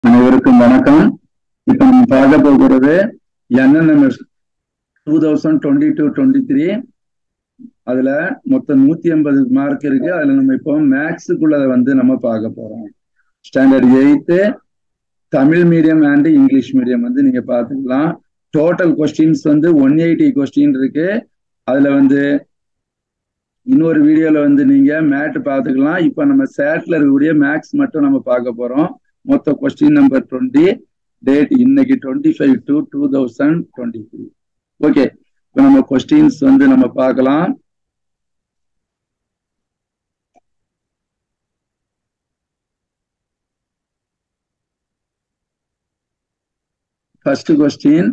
அனைவருக்கும் வணக்கம் இப்ப நம்ம பார்க்க போகிறது NMMS two thousand twenty two twenty three அதுல மொத்தம் நூத்தி எண்பது மார்க் இருக்கு அதுல நம்ம இப்போ மேக்ஸுக்குள்ளத வந்து நம்ம பார்க்க போறோம் standard eighth Tamil medium and English medium வந்து நீங்க பார்த்துக்கலாம் டோட்டல் கொஸ்டின்ஸ் வந்து ஒன் எயிட்டி கொஸ்டின் இருக்கு அதுல வந்து இன்னொரு வீடியோல வந்து நீங்க மேட் பார்த்துக்கலாம் இப்போ நம்ம சேட்ல இருக்கக்கூடிய மேக்ஸ் மட்டும் நம்ம பார்க்க போறோம் மொத்த கொஸ்டின் நம்பர் டுவெண்ட்டி டேட் இன்னைக்கு twenty five to two thousand twenty three okay இப்போ நம்ம கொஸ்டின்ஸ் வந்து நம்ம பார்க்கலாம் first question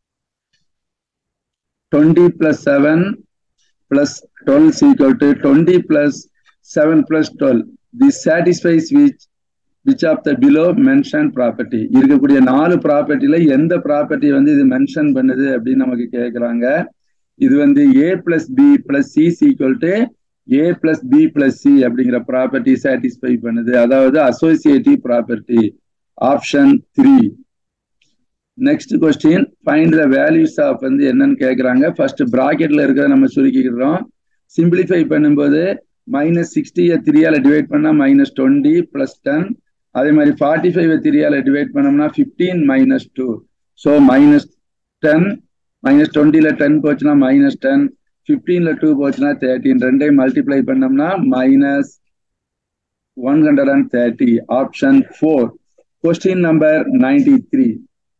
twenty plus seven plus twelve is equal to twenty plus seven plus twelve the satisfies which which of the below mention property இருக்கக்கூடிய நாலு ப்ராப்பர்ட்டியில எந்த property வந்து இது மென்ஷன் பண்ணுது அப்படின்னு நமக்கு கேட்குறாங்க இது வந்து A plus B plus C is equal to A plus B plus C அப்படிங்கிற ப்ராப்பர்ட்டி சாட்டிஸ்ஃபை பண்ணுது அதாவது associative property option three next question find the values of வந்து என்னன்னு கேட்குறாங்க ஃபர்ஸ்ட் ப்ராக்கெட்ல இருக்கிறத நம்ம சுருக்கிக்கிறோம் சிம்பிளிஃபை பண்ணும்போது மைனஸ் சிக்ஸ்டியை த்ரீயால் டிவைட் பண்ணால் மைனஸ் டுவெண்ட்டி ப்ளஸ் டென் அதே மாதிரி ஃபார்ட்டி ஃபைவ் த்ரீயால் டிவைட் பண்ணோம்னா fifteen minus two so minus ten minus டுவெண்ட்டியில் டென் போச்சுன்னா மைனஸ் டென் ஃபிஃப்டீனில் டூ போச்சுன்னா தேர்ட்டின் ரெண்டையும் மல்டிப்ளை பண்ணோம்னா minus one hundred and thirty option four question number ninety three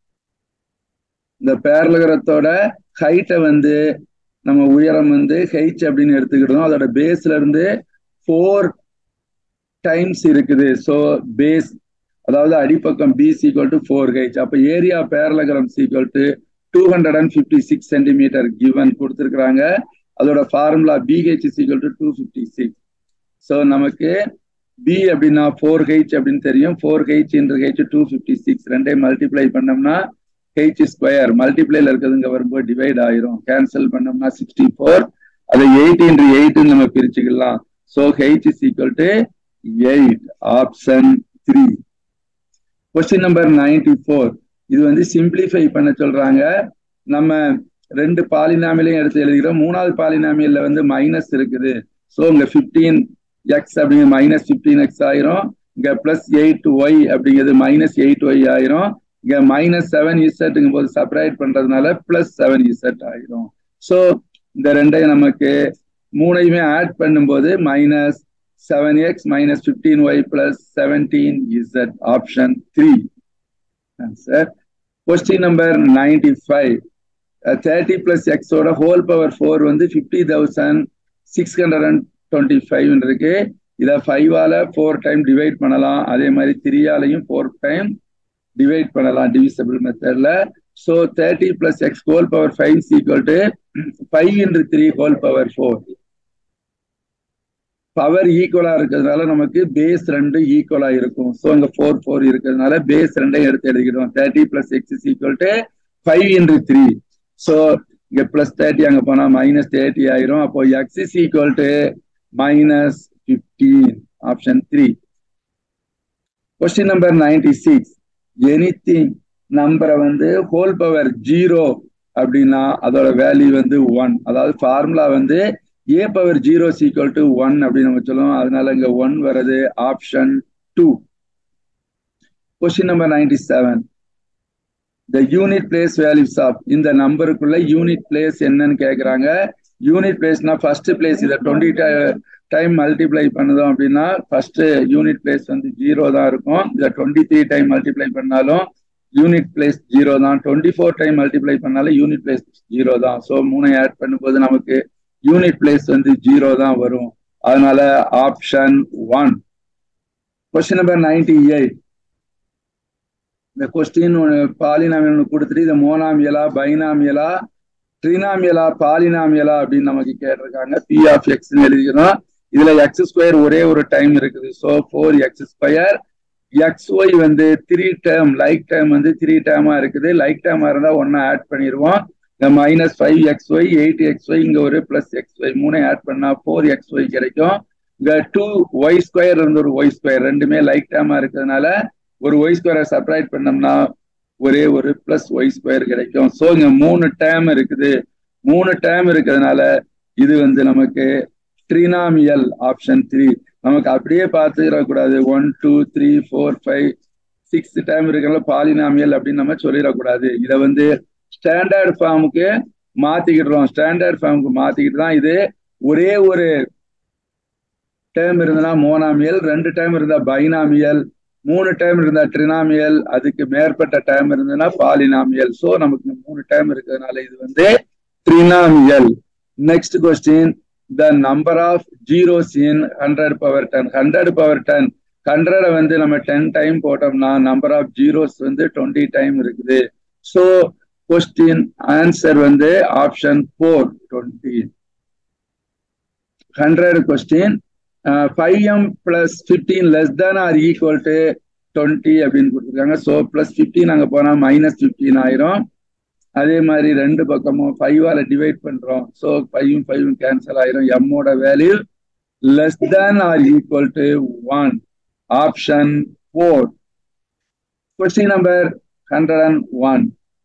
இந்த பேரலகரத்தோட ஹைட்டை வந்து நம்ம உயரம் வந்து ஹெச் அப்படின்னு எடுத்துக்கிட்டோம் அதோட பேஸ்ல இருந்து ஃபோர் டைம்ஸ் இருக்குது ஸோ பேஸ் அதாவது அடிப்பக்கம் B is equal to four H அப்போ ஏரியா பேரலகரம் is equal to two hundred and fifty six centimetre given கொடுத்துருக்குறாங்க அதோட formula BH is equal to two fifty six so நமக்கு பி அப்படின்னா ஃபோர் ஹெச் அப்படின்னு தெரியும் four H into H two fifty six ரெண்டையும் multiply பண்ணோம்னா ஹெச் ஸ்கொயர் மல்டிப்ளைல இருக்கிறதுங்க வரும்போது டிவைட் ஆயிரும் கேன்சல் பண்ணோம்னா சிக்ஸ்டி ஃபோர் அதை எயிட் இன்ட்ரு எயிட்னு நம்ம பிரிச்சுக்கலாம் so H is equal to eight option three question number ninety four இது வந்து சிம்பிளிஃபை பண்ண சொல்றாங்க நம்ம ரெண்டு பாலினாமிலையும் எடுத்து எழுதிக்கிறோம் மூணாவது பாலினாமியல்ல வந்து மைனஸ் இருக்குது ஸோ இங்க ஃபிஃப்டீன் எக்ஸ் அப்படிங்கிற மைனஸ் ஃபிஃப்டீன் எக்ஸ் ஆயிரும் இங்க பிளஸ் எயிட் ஒய் அப்படிங்கிறது மைனஸ் எயிட் ஒய் ஆயிரும் இங்க மைனஸ் செவன் இசட்டுங்கும் போது செப்பரேட் பண்றதுனால பிளஸ் செவன் இசட் ஆயிரும் ஸோ இந்த ரெண்டையும் நமக்கு மூணையுமே ஆட் பண்ணும்போது minus seven X minus fifteen Y plus seventeen Z option three answer question number ninety five thirty plus எக்ஸோட ஹோல் பவர் ஃபோர் வந்து fifty thousand six hundred and twenty five இருக்கு இதை ஃபைவால ஃபோர் டைம் டிவைட் பண்ணலாம் அதே மாதிரி த்ரீயாலையும் four time divide பண்ணலாம் divisible மெத்தட்ல so thirty plus X whole power five equal to five into three whole power four power ஈக்குவலா இருக்கிறதுனால நமக்கு பேஸ் ரெண்டு ஈக்குவலா இருக்கும் ஸோ அங்க ஃபோர் ஃபோர் இருக்கிறதுனால பேஸ் ரெண்டையும் எடுத்து எழுதிக்கிறோம் thirty plus X is equal to five into three so இங்க பிளஸ் தேர்ட்டி அங்க போனா மைனஸ் தேர்ட்டி ஆயிரும் அப்போ X is equal to minus fifteen option three question number ninety six anything நம்பரை வந்து ஹோல் பவர் ஜீரோ அப்படின்னா அதோட வேல்யூ வந்து ஒன் அதாவது ஃபார்முலா வந்து A power zero is equal to one அப்படின்னு நம்ம சொல்லுவோம் அதனால இங்க ஒன் வர்றது option two question number ninety seven the unit place values of இந்த நம்பருக்குள்ள யூனிட் பிளேஸ் என்னன்னு கேட்குறாங்க யூனிட் பிளேஸ்னா ஃபர்ஸ்ட் பிளேஸ் இதை டுவெண்ட்டி டைம் மல்டிப்ளை பண்ணுதோம் அப்படின்னா ஃபர்ஸ்ட் யூனிட் பிளேஸ் வந்து ஜீரோ தான் இருக்கும் இதை டுவெண்ட்டி த்ரீ டைம் மல்டிப்ளை பண்ணாலும் யூனிட் பிளேஸ் ஜீரோ தான் டுவெண்ட்டி ஃபோர் டைம் மல்டிப்ளை பண்ணாலும் யூனிட் பிளேஸ் ஜீரோ தான் ஸோ மூணை ஆட் பண்ணும்போது நமக்கு யூனிட் பிளேஸ் வந்து ஜீரோ தான் வரும் அதனால option one question number ninety eight இந்த கொஸ்டின் பாலினாமியல் கொடுத்துட்டு இதை மோனாமியலா பைனாமியலா ட்ரினாமியலா பாலினாமியலா அப்படின்னு நமக்கு கேட்டிருக்காங்க பி ஆஃப் எக்ஸ்ன்னு எழுதிக்கிறோம் இதுல எக்ஸ் ஸ்கொயர் ஒரே ஒரு டைம் இருக்குது so four X square X Y வந்து த்ரீ டேர்ம் லைக் டேர்ம் வந்து த்ரீ டேர்மா இருக்குது லைக் டேர்மா இருந்தா ஒன்னா ஆட் பண்ணிடுவோம் இந்த minus five X Y eight X Y இங்க ஒரு பிளஸ் எக்ஸ் ஒய் மூணு ஆட் பண்ணா ஃபோர் எக்ஸ் ஒய் கிடைக்கும் இங்க டூ ஒய் ஸ்கொயர் இருந்து ஒரு ஒய் ஸ்கொயர் ரெண்டுமே லைக் டேர்மா இருக்கிறதுனால ஒரு ஒய் ஸ்கொயரை செப்பரேட் பண்ணோம்னா ஒரே ஒரு பிளஸ் ஒய் ஸ்கொயர் கிடைக்கும் ஸோ இங்க மூணு டேம் இருக்குது மூணு டேம் இருக்கிறதுனால இது வந்து நமக்கு ட்ரினாமியல் ஆப்ஷன் த்ரீ நமக்கு அப்படியே பார்த்துக்கிடக்கூடாது one two three four five six time இருக்கிற பாலினாமியல் அப்படின்னு நம்ம சொல்லிடக்கூடாது இதை வந்து ஸ்டாண்டர்ட் ஃபார்முக்கு மாத்திக்கிடுறோம் ஸ்டாண்டர்ட் ஃபார்முக்கு மாத்திக்கிட்டு தான் இது ஒரே ஒரு டேர்ம் இருந்ததுன்னா மோனாமியல் ரெண்டு டைம் இருந்தா பைனாமியல் மூணு டைம் இருந்தா ட்ரினாமியல் அதுக்கு மேற்பட்ட டைம் இருந்ததுன்னா பாலினாமியல் ஸோ நமக்கு மூணு டைம் இருக்கிறதுனால இது வந்து trinomial next question the number of zeros in hundred power ten hundred power ten ஹண்ட்ரடை வந்து நம்ம டென் டைம் போட்டோம்னா நம்பர் ஆஃப் ஜீரோஸ் வந்து டுவெண்ட்டி டைம் இருக்குது ஸோ கொஸ்டின் ஆன்சர் வந்து option four twenty hundred question five M plus fifteen less than or equal to twenty அப்படின்னு கொடுத்துருக்காங்க so plus fifteen அங்கே போனால் மைனஸ் ஃபிஃப்டீன் ஆயிரும் அதே மாதிரி ரெண்டு பக்கமும் ஃபைவால டிவைட் பண்றோம் ஸோ ஃபைவும் ஃபைவும் கேன்சல் ஆயிரும் எம்மோட value less than or equal to one option four question number hundred and one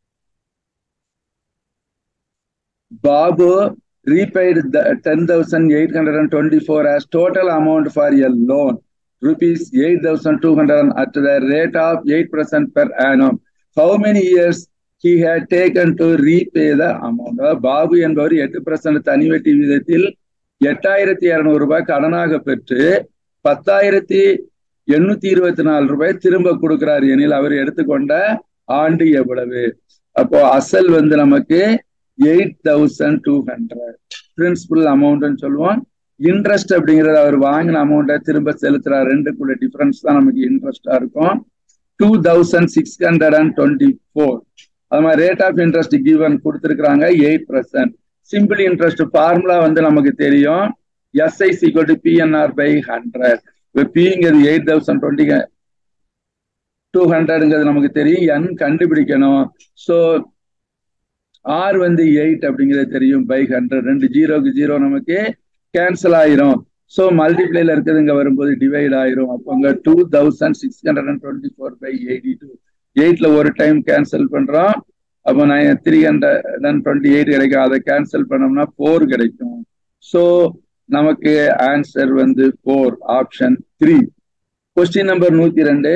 Babu repaid the 10,824 as total amount for a loan rupees 8,200 at the rate of 8% per annum. How many years he had taken to repay the amount? Babu என்பவர் எட்டு percent தனி வட்டி விதத்தில் எட்டாயிரத்தி இருநூறு ரூபாய் கடனாக பெற்று பத்தாயிரத்தி எண்ணூத்தி இருபத்தி நாலு ரூபாய் திரும்ப கொடுக்கிறார் எனில் அவர் எடுத்துக்கொண்ட ஆண்டு எவ்வளவு அப்போ அசல் வந்து நமக்கு eight thousand two hundred principal அமௌண்ட்னு சொல்லுவோம் இன்ட்ரெஸ்ட் அப்படிங்கிறது அவர் வாங்கின அமௌண்ட்டை திரும்ப செலுத்துறாரு ரெண்டுக்குள்ள டிஃபரன்ஸ் தான் நமக்கு இன்ட்ரெஸ்டா இருக்கும் two thousand six hundred and twenty four அது மாதிரி ரேட் ஆஃப் இன்ட்ரெஸ்ட் கிவன் கொடுத்துருக்காங்க eight percent simple interest formula வந்து நமக்கு தெரியும் SI equal to PNR by hundred இப்போ பிங்கிறது எயிட் தௌசண்ட் டுவெண்ட்டி டூ ஹண்ட்ரடுங்கிறது நமக்கு தெரியும் என் கண்டுபிடிக்கணும் ஸோ ஆர் வந்து எயிட் அப்படிங்கிறது தெரியும் பை ஹண்ட்ரட் ரெண்டு ஜீரோக்கு ஜீரோ நமக்கு கேன்சல் ஆயிரும் ஸோ மல்டிப்ளேல இருக்கிறது இங்க வரும்போது டிவைட் ஆயிரும் அப்போ அங்க two thousand six hundred and twenty four by eighty two எயிட்ல ஒரு டைம் கேன்சல் பண்றோம் அப்போ நான் three hundred and twenty eight கிடைக்கும் அதை கேன்சல் பண்ணோம்னா ஃபோர் கிடைக்கும் ஸோ நமக்கு ஆன்சர் வந்து four option three question number நூத்தி ரெண்டு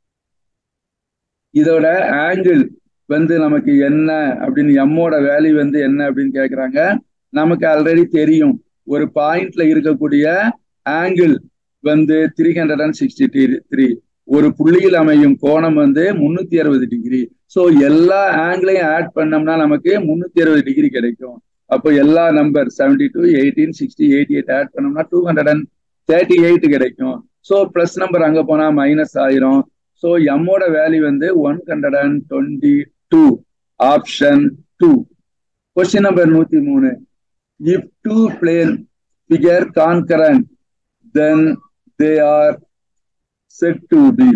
இதோட ஆங்கிள் வந்து நமக்கு என்ன அப்படின்னு எம்மோட வேல்யூ வந்து என்ன அப்படின்னு கேக்குறாங்க நமக்கு ஆல்ரெடி தெரியும் ஒரு பாயிண்ட்ல இருக்கக்கூடிய ஆங்கிள் வந்து three hundred and sixty three ஒரு புள்ளியில் அமையும் கோணம் வந்து முன்னூத்தி அறுபது டிகிரி ஸோ எல்லா ஆங்கிளையும் ஆட் பண்ணோம்னா நமக்கு முன்னூத்தி அறுபது டிகிரி கிடைக்கும் அப்போ எல்லா number seventy two eighteen sixty eighty eight add பண்ணோம்னா two hundred and thirty eight கிடைக்கும் ஸோ பிளஸ் நம்பர் அங்க போனா மைனஸ் ஆயிரும் ஸோ எம்மோட வேல்யூ வந்து one hundred and twenty two option two question number நூத்தி மூணு if two plane figure concurrent then they are set to be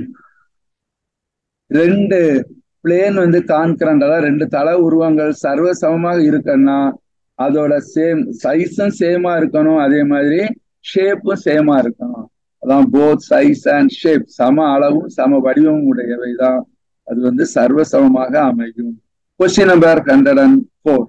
ரெண்டு plane வந்து கான்கரண்ட் அதாவது ரெண்டு தள உருவங்கள் சர்வ சமமாக இருக்குன்னா அதோட சேம் சைஸும் சேமா இருக்கணும் அதே மாதிரி ஷேப்பும் சேமா இருக்கணும் அதான் போத் சைஸ் அண்ட் ஷேப் சம அளவும் சம வடிவமும் உடையவை தான் அது வந்து சர்வசமமாக அமையும் question number hundred and four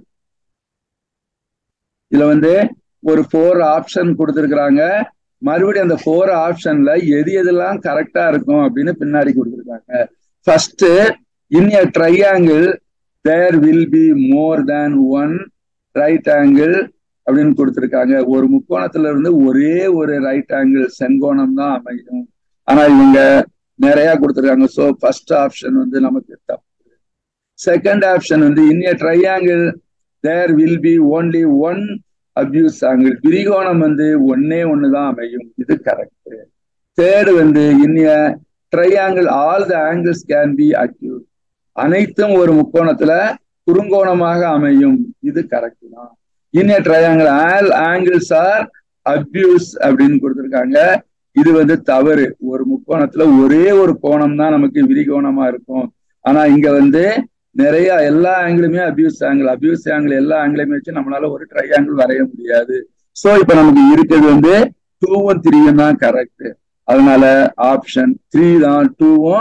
இதுல வந்து ஒரு ஃபோர் ஆப்ஷன் கொடுத்துருக்குறாங்க மறுபடியும் அந்த ஃபோர் ஆப்ஷன்ல எது எதெல்லாம் கரெக்டா இருக்கும் அப்படின்னு பின்னாடி கொடுத்துருக்காங்க first in a triangle there will be more than one right angle அப்படின்னு கொடுத்துருக்காங்க ஒரு முக்கோணத்துல இருந்து ஒரே ஒரு ரைட் ஆங்கிள் செங்கோணம் தான் அமையும் ஆனா இவங்க நிறைய கொடுத்துருக்காங்க ஸோ ஃபர்ஸ்ட் ஆப்ஷன் வந்து நமக்கு தப்பு செகண்ட் ஆப்ஷன் வந்து in a triangle there will be only one obtuse angle விரிகோணம் வந்து ஒன்னே ஒன்று தான் அமையும் இது கரெக்ட் தேர்டு வந்து in a triangle all the angles can be acute அனைத்தும் ஒரு முக்கோணத்துல குறுங்கோணமாக அமையும் இது கரெக்ட் தான் in a triangle all angles are obtuse அப்படின்னு கொடுத்துருக்காங்க இது வந்து தவறு ஒரு முக்கோணத்துல ஒரே ஒரு கோணம் தான் நமக்கு விரிகோணமா இருக்கும் ஆனா இங்க வந்து நிறைய எல்லா ஆங்கிளுமே அபியூஸ் ஆங்கிள் அபியூஸ் ஆங்கிள் எல்லா ஆங்கிளையுமே வச்சு நம்மளால ஒரு ட்ரையாங்கிள் வரைய முடியாது சோ இப்ப நமக்கு இருக்கிறது வந்து டூவும் த்ரீயும் தான் கரெக்ட் அதனால ஆப்ஷன் த்ரீ தான் டூவும்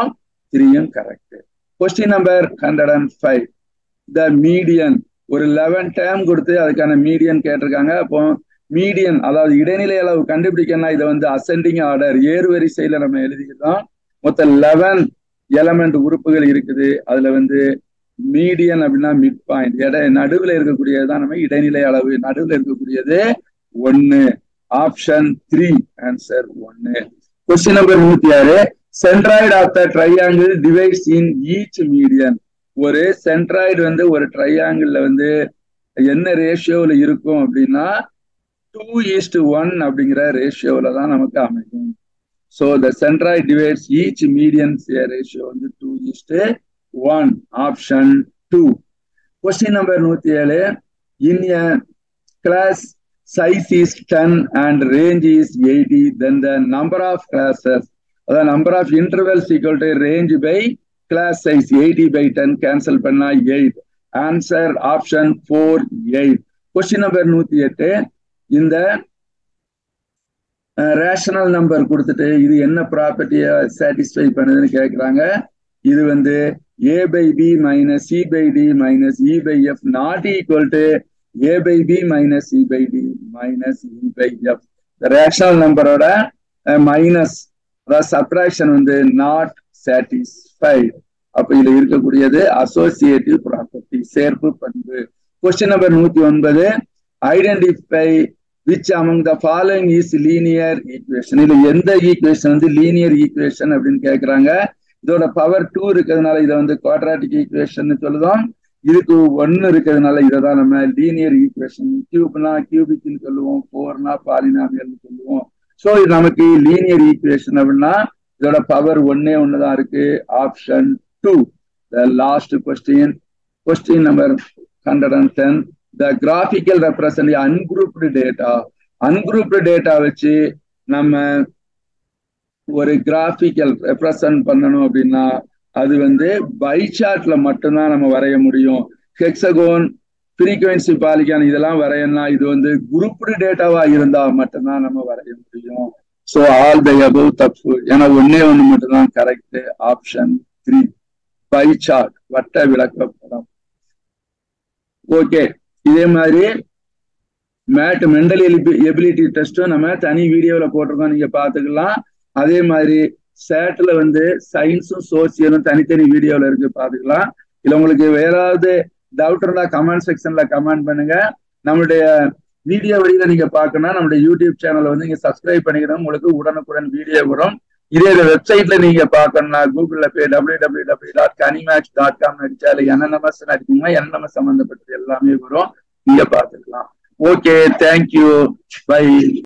த்ரீயும் correct question number hundred and five the median ஒரு லெவன் டேம் கொடுத்து அதுக்கான மீடியன் கேட்டிருக்காங்க அப்போ மீடியன் அதாவது இடைநிலை அளவு கண்டுபிடிக்கணும்னா இதை வந்து அசெண்டிங் ஆர்டர் ஏறு வரிசையில நம்ம எழுதிக்கலாம் மொத்தம் லெவன் எலமெண்ட் உறுப்புகள் இருக்குது அதுல வந்து மீடியன் அப்படின்னா மிட் பாயிண்ட் எடை நடுவில் இருக்கக்கூடியதுதான் நம்ம இடைநிலை அளவு நடுவில் இருக்கக்கூடியது ஒன்னு ஆப்ஷன் த்ரீ ஆன்சர் ஒன்னு கொஸ்டின் நம்பர் நூத்தி ஆறு centroid of the triangle divides in each median ஒரு சென்ட்ராய்டு வந்து ஒரு ட்ரையாங்கிள் வந்து என்ன ரேஷியோவில் இருக்கும் அப்படின்னா டூ ஈஸ்ட் ஒன் அப்படிங்கிற ரேஷியோவில் தான் நமக்கு அமையும் so the centroid divides each medians ratio வந்து two is to one option two question number நூத்தி ஏழு in a class size is 10 and range is 80 then the number of classes the number of intervals equal to range by class size 80 by 10 cancel பண்ணா 8 answer option 4 8 question number 108 இந்த rational number கொடுத்துட்டு இது என்ன ப்ராப்பர்ட்டியை satisfy பண்ணுதுன்னு கேட்குறாங்க இது வந்து A by B minus C by D minus E by F not equal to A by B minus E by D minus E by F rational நம்பரோட மைனஸ் அதாவது சப்ராக்ஷன் வந்து நாட் சாட்டிஸ்ஃபைட் அப்ப இதுல இருக்கக்கூடியது அசோசியேட்டிவ் ப்ராப்பர்ட்டி சேர்ப்பு பண்பு question number நூத்தி ஒன்பது identify which among the following is linear equation இதுல எந்த ஈக்குவேஷன் வந்து லீனியர் ஈக்குவேஷன் அப்படின்னு கேக்குறாங்க இதோட பவர் டூ இருக்கிறதுனால இதை வந்து குவாட்ராட்டிக் ஈக்குவேஷன் சொல்லுதோம் இதுக்கு ஒன்னு இருக்கிறதுனால இதை தான் நம்ம லீனியர் ஈக்குவேஷன் கியூப்னா கியூபிக்னு சொல்லுவோம் ஃபோர்னா பாலினாமியல்னு சொல்லுவோம் ஸோ இது நமக்கு லீனியர் ஈக்குவேஷன் அப்படின்னா இதோட பவர் ஒன்னே ஒண்ணுதான் இருக்கு option two the last question question number hundred and ten the graphical represent ungrouped data ungrouped data வச்சு நம்ம ஒரு கிராபிக்கல் ரெப்ரசன்ட் பண்ணணும் அப்படின்னா அது வந்து பை சார்ட்ல மட்டும்தான் நம்ம வரைய முடியும் ஹெக்ஸகோன் ஃப்ரீக்வன்சி பாலிகான் இதெல்லாம் வரையணும்னா இது வந்து குரூப்டு டேட்டாவா இருந்தா மட்டும்தான் நம்ம வரைய முடியும் ஸோ ஆல் தை அபவ் தப்பு ஏன்னா ஒன்னே ஒன்று மட்டும்தான் correct option three pie chart வட்ட விளக்கப்படம் ஓகே இதே மாதிரி மேட் மென்டல் எபிலிட்டி டெஸ்ட்டும் நம்ம தனி வீடியோவில் போட்டிருக்கோம் நீங்க பார்த்துக்கலாம் அதே மாதிரி சேட்ல வந்து சயின்ஸும் சோசியலும் தனித்தனி வீடியோல இருக்கு பாத்துக்கலாம் இல்ல உங்களுக்கு வேற ஏதாவது டவுட் இருந்தா கமெண்ட் செக்ஷன்ல கமெண்ட் பண்ணுங்க நம்மளுடைய வீடியோ வழியில நீங்க பார்க்கணும் நம்மளுடைய யூடியூப் சேனலை வந்து நீங்க சப்ஸ்கிரைப் பண்ணிக்கணும் உங்களுக்கு உடனுக்குடன் வீடியோ வரும் இதே வெப்சைட்ல நீங்க பார்க்கணும்னா கூகுள்ல போய் டபிள்யூ டபிள்யூ டபிள்யூ டாட் கனிமேக்ஸ் டாட் காம் அடிச்சா இல்ல என்என்எம்எஸ் அடிச்சீங்கன்னா என்எம்எஸ் சம்பந்தப்பட்டது எல்லாமே வரும் நீங்க பார்த்துக்கலாம் ஓகே தேங்க்யூ பை